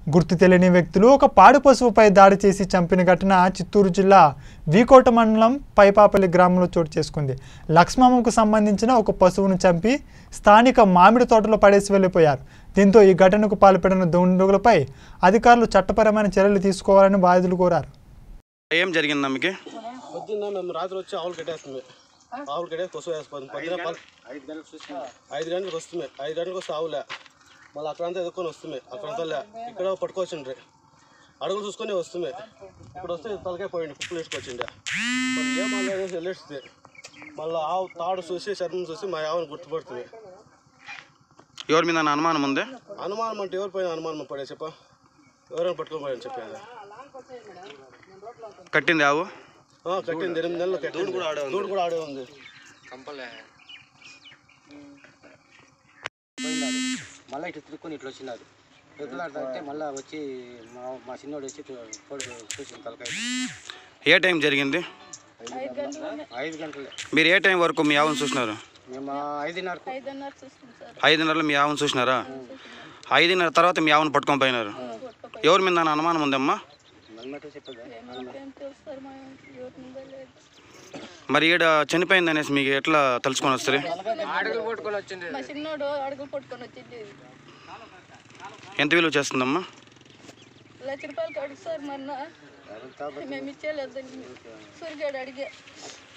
గుర్తు తెలియని వ్యక్తులు ఒక పాడు పశువుపై దాడి చేసి చంపిన ఘటన చిత్తూరు జిల్లా వీకోట మండలం పైపాపల్లి గ్రామంలో చోటు చేసుకుంది లక్ష్మమ్మకు సంబంధించిన ఒక పశువును చంపి స్థానిక మామిడి తోటలో పడేసి వెళ్ళిపోయారు దీంతో ఈ ఘటనకు పాల్పడిన దుండగులపై అధికారులు చట్టపరమైన చర్యలు తీసుకోవాలని బాధితులు కోరారు ఏం జరిగింది ఆమెకి పొద్దున్న మేము రాత్రి వచ్చి ఆవులు కట్టేస్తుంది ఆవులు కట్టేసి కొసు వేసుకుంది పొద్దున పల్- ఐదు గంటలకు వస్తుంది ఐదు గంటలకు వస్తే ఆవులే మళ్ళీ అక్కడంతా ఎదుర్కొని వస్తుంది అక్కడంతా లే ఇక్కడ పట్టుకొచ్చిండ్రి అడుగులు చూసుకొని వస్తుంది ఇప్పుడు వస్తే తలకాయ పోయింది కుక్కలు వేసుకొచ్చిండే మరి ఏం మళ్ళీ అనేసి వెళ్ళేస్తుంది మళ్ళీ ఆవు తాడు చూసి చర్మం చూసి మా ఆవుని గుర్తుపడుతుంది ఎవరి మీద నా అనుమానం ఉంది అనుమానం అంటే ఎవరు పోయిన అనుమానం పడే చెప్ప ఎవరైనా పట్టుకొని పోయాని చెప్పాను కట్టింది ఆవు ఆ, కట్టింది ఎనిమిది నెలలు కట్టింది దూడు కూడా ఆడే ఉంది పోయినాడు మళ్ళీ ఇట్లా తిరుక్కొని ఇట్లా వచ్చినాడు ఎదులాడుతుంటే మళ్ళీ వచ్చి మా మా చిన్నోడు వచ్చి తోడు చూసిన తలకాయ ఏ టైం జరిగింది ఐదు గంటలే మీరు ఏ టైం వరకు మీ ఆవును చూసినారు మేము ఐదున్నరకు ఐదున్నరలో మీ ఆవును చూసినారా ఐదున్నర తర్వాత మీ ఆవును పట్టుకొని పోయినారు ఎవరి మీద నా అనుమానం ఉందమ్మా మళ్ళీ చెప్పదా మరి ఈడ చనిపోయింది అనేసి మీకు ఎట్లా తలుచుకొని వస్తారు మా చిన్నోడు అడుగులు పట్టుకొని వచ్చింది ఎంత విలువ చేస్తుందమ్మా లక్ష రూపాయలకి అడుగు సార్ మొన్న మేము ఇచ్చేయలేదు సూరిగాడు అడిగే